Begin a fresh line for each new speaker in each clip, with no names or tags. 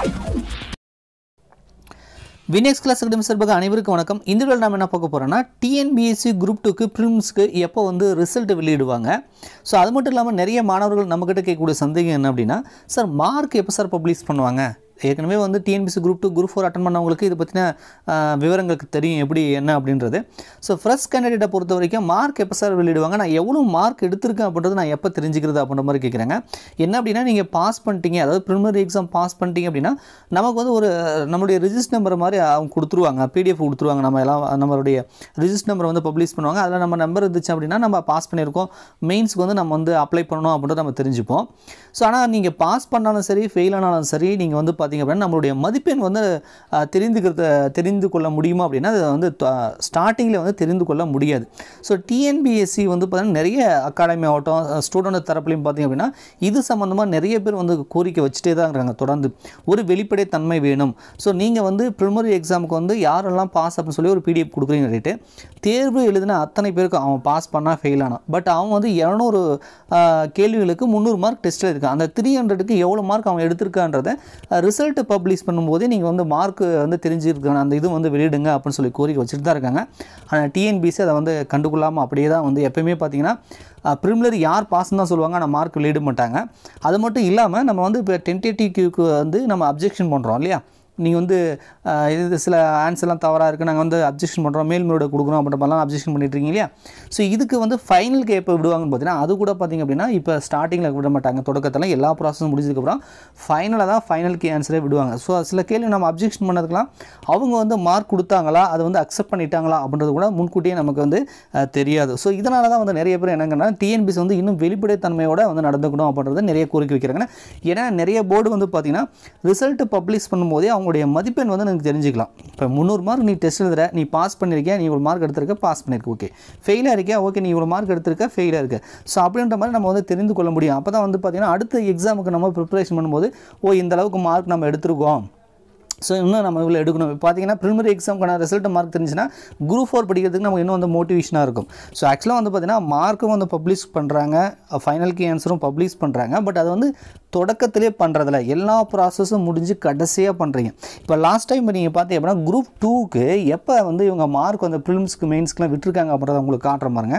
வினெக்ஸ் class academy சார்பாக அனைவருக்கும் வணக்கம் இந்த வீடியோவில் நம்ம என்ன பார்க்க போகிறோம்னா டிஎன்பிஎஸ்சி குரூப் டூக்கு ப்ரிலிம்ஸ்க்கு எப்போ வந்து ரிசல்ட் வெளியிடுவாங்க ஸோ அது மட்டும் இல்லாமல் நிறைய மாணவர்கள் நம்மக்கிட்ட கேட்கக்கூடிய சந்தேகம் என்ன அப்படின்னா சார் மார்க் எப்போ சார் பப்ளிஷ் பண்ணுவாங்க ஏற்கனவே வந்து TNPSC group two group four attend பண்ணவங்களுக்கு இதை பற்றின விவரங்களுக்கு தெரியும் எப்படி என்ன அப்படின்றது ஸோ ஃப்ரெஷ் கேண்டிடேட்டை பொறுத்த வரைக்கும் மார்க் எப்போ சார் வெளியிடுவாங்க நான் எவ்வளோ மார்க் எடுத்திருக்கேன் அப்படின்றது நான் எப்போ தெரிஞ்சுக்கிறது அப்படின்ற மாதிரி கேட்குறாங்க என்ன அப்படின்னா நீங்கள் பாஸ் பண்ணிட்டீங்க அதாவது ப்ரிலிமினரி எக்ஸாம் பாஸ் பண்ணிட்டீங்க அப்படின்னா நமக்கு வந்து ஒரு நம்மளுடைய ரிஜிஸ்டர் நம்பர் மாதிரி அவங்க கொடுத்துருவாங்க பிடிஎஃப் கொடுத்துருவாங்க நம்ம எல்லாம் நம்மளுடைய ரிஜிஸ்டர் நம்பர் வந்து பப்ளிஷ் பண்ணுவாங்க அதில் நம்ம நம்பர் இருந்துச்சு அப்படின்னா நம்ம பாஸ் பண்ணியிருக்கோம் மெயின்ஸ்க்கு வந்து நம்ம வந்து அப்ளை பண்ணணும் அப்படின்றத நம்ம தெரிஞ்சுப்போம் ஸோ ஆனால் நீங்கள் பாஸ் பண்ணாலும் சரி ஃபெயில் ஆனாலும் சரி நீங்கள் வந்து பார்த்தீங்க அப்படின்னா நம்மளுடைய மதிப்பெண் வந்து அஹ், தெரிந்துக்கிறத தெரிந்து கொள்ள முடியுமா அப்படின்னா அது வந்து ஸ்டார்டிங்கில் வந்து தெரிந்து கொள்ள முடியாது ஸோ டிஎன்பிஎஸ்சி வந்து பார்த்தீங்கன்னா நிறைய அகாடமி ஆகட்டும் ஸ்டூடெண்ட் தரப்புலையும் பார்த்தீங்க அப்படின்னா இது சம்மந்தமாக நிறைய பேர் வந்து கோரிக்கை வச்சுட்டே தான் இருக்கிறாங்க தொடர்ந்து ஒரு வெளிப்படைத்தன்மை வேணும் ஸோ நீங்கள் வந்து ப்ரிலிமினரி எக்ஸாமுக்கு வந்து யாரெல்லாம் பாஸ் அப்படின்னு சொல்லி ஒரு பிடிஎஃப் கொடுக்குறீங்க ரைட்டு தேர்வு எழுதின அத்தனை பேருக்கு அவன் பாஸ் பண்ணால் ஃபெயில் ஆனான் பட் அவன் வந்து இரநூறு கேள்விகளுக்கு முந்நூறு மார்க் டெஸ்ட்டில் இருக்கான் அந்த த்ரீ ஹண்ட்ரடுக்கு எவ்வளோ மார்க் அவன் எடுத்திருக்கான்றதை ரிசல்ட்டு பப்ளிஷ் பண்ணும்போதே நீங்கள் வந்து மார்க் வந்து தெரிஞ்சிருக்கான அந்த இது வந்து வெளியிடுங்க அப்படின்னு சொல்லி கோரிக்கை வச்சுட்டு தான் இருக்காங்க ஆனால் டிஎன்பிசி அதை வந்து கண்டுகொள்ளாமல் அப்படியே தான் வந்து எப்பயுமே பார்த்தீங்கன்னா ப்ரிமிலரி யார் பாஸ்ன்னு தான் சொல்லுவாங்க ஆனால் மார்க் வெளியிட மாட்டாங்க அது மட்டும் இல்லாமல் நம்ம வந்து இப்போ டென்டேட்டிவ்க்கு வந்து நம்ம அப்ஜெக்ஷன் பண்ணுறோம் இல்லையா நீங்கள் வந்து அஹ், இது சில ஆன்சர்லாம் தவறாக இருக்குது நாங்கள் வந்து அப்ஜெக்ஷன் பண்ணுறோம் மேல்முறையோட கொடுக்குறோம் அப்படின்ற மாதிரிலாம் அப்ஜெக்ஷன் பண்ணிட்டு இருக்கீங்க இல்லையா ஸோ இதுக்கு வந்து ஃபைனலுக்கு எப்போ விடுவாங்கன்னு பார்த்தீங்கன்னா அது கூட பார்த்தீங்க அப்படின்னா இப்போ ஸ்டார்டிங்கில் விட மாட்டாங்க தொடக்கத்தில் எல்லா ப்ராசஸும் முடிஞ்சதுக்கப்புறம் ஃபைனலாக தான் ஃபைனலுக்கு ஆன்சரே விடுவாங்க ஸோ சில கேள்வி நம்ம அப்ஜெக்ஷன் பண்ணதுக்கெலாம் அவங்க வந்து மார்க் கொடுத்தாங்களா அதை வந்து அக்செப்ட் பண்ணிட்டாங்களா அப்படின்றது கூட முன்கூட்டியே நமக்கு வந்து அஹ், தெரியாது ஸோ இதனால தான் வந்து நிறைய பேர் என்னங்கன்னா டிஎன்பிசி வந்து இன்னும் வெளிப்படைத்தன்மையோட வந்து நடந்துக்கணும் அப்படின்றத நிறைய கோரிக்கை வைக்கிறாங்க ஏன்னா நிறைய போர்டு வந்து பார்த்தீங்கன்னா ரிசல்ட் பப்ளிஷ் பண்ணும்போதே அவங்களுடைய மதிப்பெண் வந்து எனக்கு தெரிஞ்சுக்கலாம் இப்போ முந்நூறு மார்க் நீ டெஸ்ட் எழுதுற நீ பாஸ் பண்ணியிருக்கியா நீ இவ்வளோ மார்க் எடுத்திருக்க பாஸ் பண்ணியிருக்க ஓகே ஃபெயிலாக இருக்கியா ஓகே நீ இவ்வளோ மார்க் எடுத்திருக்க ஃபெயிலாக இருக்க ஸோ அப்படின்ற மாதிரி நம்ம வந்து தெரிந்து கொள்ள முடியும் அப்போ தான் வந்து பார்த்தீங்கன்னா அடுத்த எக்ஸாமுக்கு நம்ம ப்ரிப்பரேஷன் பண்ணும்போது ஓ இந்த அளவுக்கு மார்க் நம்ம எடுத்திருக்கோம் ஸோ இன்னும் நம்ம இவ்வளோ எடுக்கணும் இப்போ பார்த்தீங்கன்னா ப்ரிலிமினரி எக்ஸாம்க்கான ரிசல்ட் மார்க் தெரிஞ்சுன்னா குரூப் ஃபோர் படிக்கிறதுக்கு நமக்கு இன்னும் வந்து மோட்டிவேஷனாக இருக்கும் ஸோ ஆக்சுவலாக வந்து பார்த்தீங்கன்னா மார்க்கும் வந்து பப்ளிஷ் பண்ணுறாங்க ஃபைனல்க்கு ஆன்சரும் பப்ளிஷ் பண்ணுறாங்க பட் அது வந்து தொடக்கத்திலே பண்ணுறதில்ல எல்லா ப்ராசஸும் முடிஞ்சு கடைசியாக பண்ணுறீங்க இப்போ லாஸ்ட் டைம் நீங்கள் பார்த்தீங்க அப்படின்னா குரூப் டூக்கு எப்போ வந்து இவங்க மார்க் வந்து ப்ரிலிம்ஸ்க்கு மெயின்ஸ்க்குலாம் விட்டுருக்காங்க அப்படின்றத உங்களுக்கு காட்டுற பாருங்க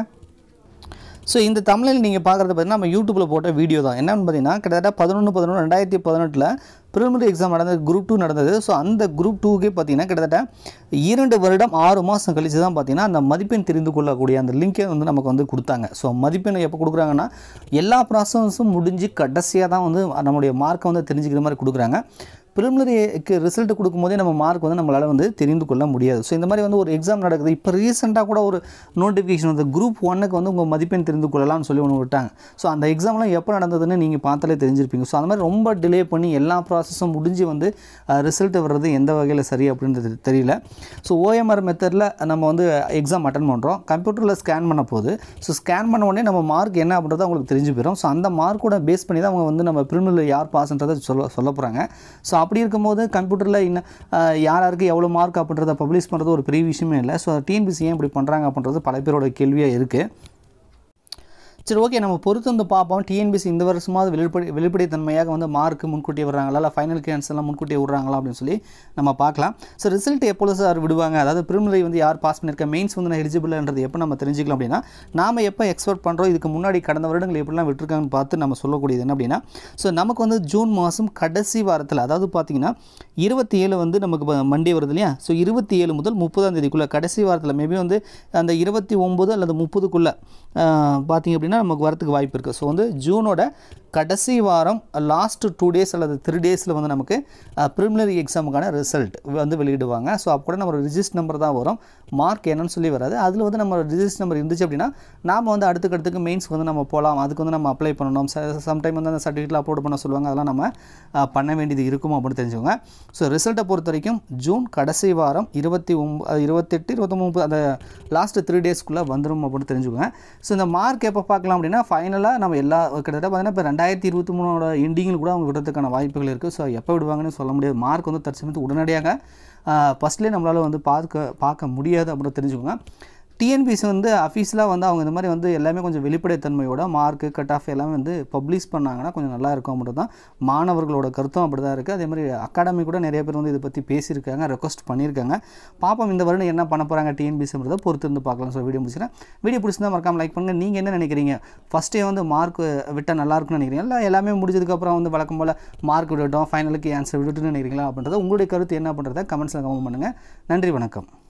ஸோ இந்த தமிழில் நீங்கள் பார்க்குறது பார்த்தீங்கன்னா நம்ம யூடியூப்பில் போட்ட வீடியோ தான் என்னன்னு பார்த்தீங்கன்னா கிட்டத்தட்ட பதினொன்று பதினொன்று ரெண்டாயிரத்தி பதினெட்டில் ப்ரிலிமினரி எக்ஸாம் நடந்தது குரூப் டூ நடந்தது ஸோ அந்த குரூப் டூக்கே பார்த்தீங்கன்னா கிட்டத்தட்ட இரண்டு வருடம் ஆறு மாதம் கழிச்சு தான் பார்த்தீங்கன்னா அந்த மதிப்பெண் தெரிந்து கொள்ளக்கூடிய அந்த லிங்கே வந்து நமக்கு வந்து கொடுத்தாங்க ஸோ மதிப்பெண் எப்போ கொடுக்குறாங்கன்னா எல்லா ப்ராசஸும் முடிஞ்சு கடைசியாக தான் வந்து நம்மளுடைய மார்க்கை வந்து தெரிஞ்சுக்கிற மாதிரி கொடுக்குறாங்க ப்ரிலிமினரிக்கு ரிசல்ட் கொடுக்கும்போதே நம்ம மார்க் வந்து நம்மளால் வந்து தெரிந்து கொள்ள முடியாது ஸோ இந்த மாதிரி வந்து ஒரு எக்ஸாம் நடக்குது இப்போ ரீசெண்டாக கூட ஒரு நோட்டிஃபிகேஷன் வந்து குரூப் ஒன்னுக்கு வந்து உங்கள் மதிப்பெண் தெரிந்து கொள்ளலாம்னு சொல்லி ஒன்று விட்டாங்க ஸோ அந்த எக்ஸாம்லாம் எப்போ நடந்ததுன்னு நீங்கள் பார்த்தாலே தெரிஞ்சிருப்பீங்க ஸோ அந்த மாதிரி ரொம்ப டிலே பண்ணி எல்லா ப்ராசஸும் முடிஞ்சு வந்து ரிசல்ட் வர்றது எந்த வகையில் சரி அப்படின்றது தெரியல ஸோ ஓஎம்ஆர் மெத்தடில் நம்ம வந்து எக்ஸாம் அட்டன் பண்ணுறோம் கம்ப்யூட்டரில் ஸ்கேன் பண்ண போது ஸோ ஸ்கேன் பண்ண உடனே நம்ம மார்க் என்ன அப்படின்றது அவங்களுக்கு தெரிஞ்சு போயிடும் ஸோ அந்த மார்க்கோட பேஸ் பண்ணி தான் அவங்க வந்து நம்ம ப்ரிலிமினரியில் யார் பாஸ்ன்றதை சொல்ல சொல்ல போகிறாங்க ஸோ அப்படி இருக்கும்போது கம்ப்யூட்டரில் இன்னும் அஹ், யார் யாருக்கு எவ்வளோ மார்க் அப்படின்றத பப்ளிஷ் பண்ணுறது ஒரு பெரிய விஷயமே இல்லை ஸோ டிஎன்பிசி ஏன் இப்படி பண்ணுறாங்க அப்படின்றது பல பேரோட கேள்வியாக இருக்குது சரி ஓகே நம்ம பொறுத்து வந்து பார்ப்போம் டிஎன்பிசி இந்த வருஷமாவது வெளிப்படை வெளிப்படைத்தன்மையாக வந்து மார்க் முன்கூட்டியே விடுறாங்களா இல்லை ஃபைனல் கேன்சர்லாம் முன்கூட்டியே விடுறாங்களா அப்படின்னு சொல்லி நம்ம பார்க்கலாம் ஸோ ரிசல்ட் எப்பொழுது சார் விடுவாங்க அதாவது ப்ரிலிமினரி வந்து யார் பாஸ் பண்ணியிருக்க மெயின்ஸ் வந்து நான் எலிஜிபிள்ன்றது எப்போ நம்ம தெரிஞ்சுக்கலாம் அப்படின்னா நாம எப்போ எக்ஸ்பெக்ட் பண்ணுறோம் இதுக்கு முன்னாடி கடந்த வருடங்கள் எப்படிலாம் விட்டுருக்காங்கன்னு பார்த்து நம்ம சொல்லக்கூடியது என்ன அப்படின்னா ஸோ நமக்கு வந்து ஜூன் மாதம் கடைசி வாரத்தில் அதாவது பார்த்தீங்கன்னா இருபத்தி ஏழு வந்து நமக்கு இப்போ மண்டே வருது இல்லையா ஸோ இருபத்தி ஏழு முதல் முப்பதாம் தேதிக்குள்ளே கடைசி வாரத்தில் மேபி வந்து அந்த இருபத்தி ஒம்பது அல்லது முப்பதுக்குள்ளே பார்த்தீங்க அப்படின்னா நமக்கு வரத்துக்கு வாய்ப்பு இருக்குது ஸோ வந்து ஜூனோட கடைசி வாரம் லாஸ்ட் டூ டேஸ் அல்லது த்ரீ டேஸில் வந்து நமக்கு ப்ரிலிமினரி எக்ஸாமுக்கான ரிசல்ட் வந்து வெளியிடுவாங்க ஸோ அப்போ கூட நம்ம ரிஜிஸ்ட் நம்பர் தான் வரும் மார்க் என்னன்னு சொல்லி வராது அதில் வந்து நம்ம ரிஜிஸ்ட் நம்பர் இருந்துச்சு அப்படின்னா நாம் வந்து அடுத்துக்கு அடுத்துக்கு மெயின்ஸ்க்கு வந்து நம்ம போகலாம் அதுக்கு வந்து நம்ம அப்ளை பண்ணணும் சம்டைம் வந்து அந்த சர்டிஃபிகேட்டில் அப்லோட் பண்ண சொல்லுவாங்க அதெல்லாம் நம்ம அஹ், பண்ண வேண்டியது இருக்கும் அப்படின்னு தெரிஞ்சுக்கோங்க ஸோ ரிசல்ட்டை பொறுத்த வரைக்கும் ஜூன் கடைசி வாரம் இருபத்தி ஒம்பது இருபத்தெட்டு இருபத்தொம்பது அந்த லாஸ்ட் த்ரீ டேஸ்க்குள்ளே வந்துடும் அப்படின்னு தெரிஞ்சுக்கோங்க ஸோ இந்த மார்க் எப்போ பார்க்கலாம் அப்படின்னா ஃபைனலாக நம்ம எல்லா கிட்டத்தட்ட பார்த்தீங்கன்னா இப்போ ரெண்டாயிரத்தி இருபத்தி மூணோட எண்டிங்கில் கூட அவங்க விடுறதுக்கான வாய்ப்புகள் இருக்குது ஸோ எப்போ விடுவாங்கன்னு சொல்ல முடியாது மார்க் வந்து தற்சமயத்து உடனடியாக ஃபஸ்ட்லேயே நம்மளால் வந்து பார்க்க பார்க்க முடியாது அப்படின்னு தெரிஞ்சுக்கோங்க டிஎன்பிசி வந்து அஃபீஷியலாக வந்து அவங்க இந்த மாதிரி வந்து எல்லாமே கொஞ்சம் வெளிப்படைத்தன்மையோட மார்க்கு கட் ஆஃப் எல்லாமே வந்து பப்ளிஷ் பண்ணாங்கன்னா கொஞ்சம் நல்லா இருக்கும் அப்படி தான் மாணவர்களோட கருத்தும் அப்படி தான் இருக்குது அதே மாதிரி அகாடமி கூட நிறைய பேர் வந்து இதை பற்றி பேசியிருக்காங்க ரெக்வஸ்ட் பண்ணியிருக்காங்க பாப்போம் இந்த வருடம் என்ன பண்ண போகிறாங்க டிஎன்பிசின்றதை பொறுத்து இருந்து பார்க்கலாம் ஸோ வீடியோ முடிச்சுக்கிறேன் வீடியோ பிடிச்சிருந்தா மறக்காம லைக் பண்ணுங்கள் நீங்கள் என்ன நினைக்கிறீங்க ஃபஸ்ட்டே வந்து மார்க் விட்டால் நல்லா இருக்கும்னு நினைக்கிறீங்க இல்லை எல்லாமே முடிஞ்சதுக்கப்புறம் வந்து வழக்கம் போல் மார்க் விடட்டும் ஃபைனலுக்கு ஆன்சர் விடட்டும்னு நினைக்கிறீங்களா அப்படின்றத உங்களுடைய கருத்து என்ன பண்ணுறத கமெண்ட்ஸில் கமெண்ட் பண்ணுங்கள் நன்றி வணக்கம்